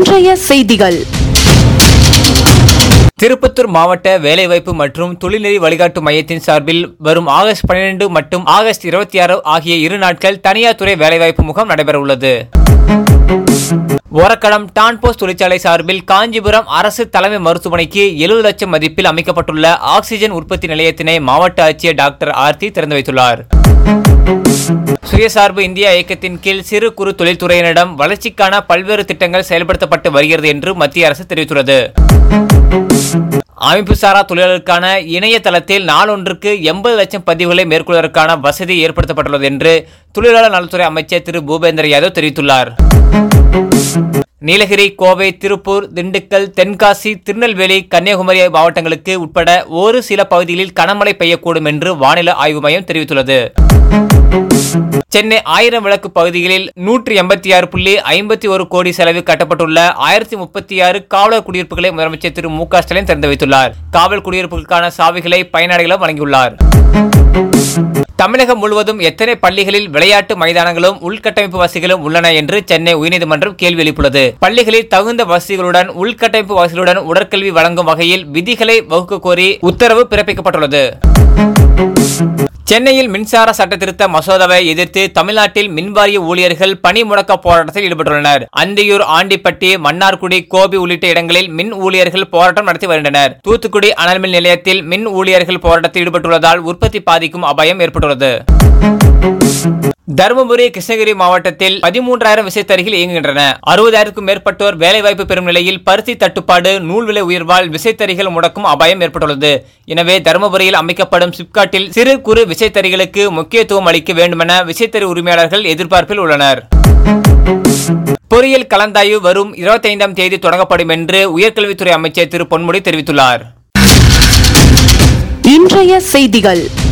இன்றைய செய்திகள் திருப்பத்தூர் மாவட்ட வேலைவாய்ப்பு மற்றும் தொழில்நெறி வழிகாட்டு மையத்தின் சார்பில் வரும் ஆகஸ்ட் 12 மற்றும் ஆகஸ்ட் இருபத்தி ஆறு ஆகிய இரு நாட்கள் தனியார் துறை வேலைவாய்ப்பு முகாம் நடைபெற உள்ளது ஒரக்கடம் டான்போஸ் தொழிற்சாலை சார்பில் காஞ்சிபுரம் அரசு தலைமை மருத்துவமனைக்கு எழுபது லட்சம் மதிப்பில் அமைக்கப்பட்டுள்ள ஆக்சிஜன் உற்பத்தி நிலையத்தினை மாவட்ட ஆட்சியர் டாக்டர் ஆர்த்தி திறந்து வைத்துள்ளார் சுயசார்பு இந்தியா இயக்கத்தின் கீழ் சிறு குறு தொழில்துறையினரிடம் வளர்ச்சிக்கான பல்வேறு திட்டங்கள் செயல்படுத்தப்பட்டு வருகிறது என்று மத்திய அரசு தெரிவித்துள்ளது அமைப்பு சாரா தொழிலாளர்களுக்கான இணையதளத்தில் நாளொன்றுக்கு எண்பது லட்சம் பதிவுகளை மேற்கொள்வதற்கான வசதி ஏற்படுத்தப்பட்டுள்ளது என்று தொழிலாளர் நலத்துறை அமைச்சர் திரு பூபேந்திர யாதவ் தெரிவித்துள்ளார் நீலகிரி கோவை திருப்பூர் திண்டுக்கல் தென்காசி திருநெல்வேலி கன்னியாகுமரி மாவட்டங்களுக்கு உட்பட ஒரு சில பகுதிகளில் கனமழை பெய்யக்கூடும் என்று வானிலை ஆய்வு மையம் தெரிவித்துள்ளது சென்னை ஆயிரம் விளக்கு பகுதிகளில் நூற்றி எண்பத்தி ஆறு புள்ளி ஐம்பத்தி ஒரு கோடி செலவில் கட்டப்பட்டுள்ள ஆயிரத்தி முப்பத்தி ஆறு காவலர் குடியிருப்புகளை முதலமைச்சர் திரு மு க ஸ்டாலின் திறந்து வைத்துள்ளார் காவல் குடியிருப்புகளுக்கான சாவிகளை பயனாளிகளும் வழங்கியுள்ளார் தமிழகம் முழுவதும் எத்தனை பள்ளிகளில் விளையாட்டு மைதானங்களும் உள்கட்டமைப்பு வசதிகளும் உள்ளன என்று சென்னை உயர்நீதிமன்றம் கேள்வி எழுப்பியுள்ளது பள்ளிகளில் தகுந்த வசதிகளுடன் உள்கட்டமைப்பு வசதிகளுடன் உடற்கல்வி வழங்கும் வகையில் விதிகளை வகுக்க கோரி உத்தரவு பிறப்பிக்கப்பட்டுள்ளது சென்னையில் மின்சார சட்ட திருத்த மசோதாவை எதிர்த்து தமிழ்நாட்டில் மின்வாரிய ஊழியர்கள் பணி முடக்க போராட்டத்தில் ஈடுபட்டுள்ளனர் அந்தியூர் ஆண்டிப்பட்டி மன்னார்குடி கோபி உள்ளிட்ட இடங்களில் மின் ஊழியர்கள் போராட்டம் நடத்தி வருகின்றனர் தூத்துக்குடி அனல் மின் நிலையத்தில் மின் ஊழியர்கள் போராட்டத்தில் ஈடுபட்டுள்ளதால் உற்பத்தி பாதிக்கும் அபாயம் ஏற்பட்டுள்ளது தருமபுரி கிருஷ்ணகிரி மாவட்டத்தில் பதிமூன்றாயிரம் விசைத்தறிகள் இயங்குகின்றன அறுபதாயிரத்துக்கும் மேற்பட்டோர் வேலைவாய்ப்பு பெறும் நிலையில் பருத்தி தட்டுப்பாடு நூல் விலை உயர்வால் விசைத்தறிகள் முடக்கும் அபாயம் ஏற்பட்டுள்ளது எனவே தருமபுரியில் அமைக்கப்படும் சிப்காட்டில் சிறு குறு விசைத்தறிகளுக்கு முக்கியத்துவம் அளிக்க வேண்டுமென விசைத்தறி உரிமையாளர்கள் எதிர்பார்ப்பில் உள்ளனர் பொறியியல் கலந்தாய்வு வரும் இருபத்தைந்தாம் தேதி தொடங்கப்படும் என்று உயர்கல்வித்துறை அமைச்சர் திரு பொன்முடி தெரிவித்துள்ளார் இன்றைய செய்திகள்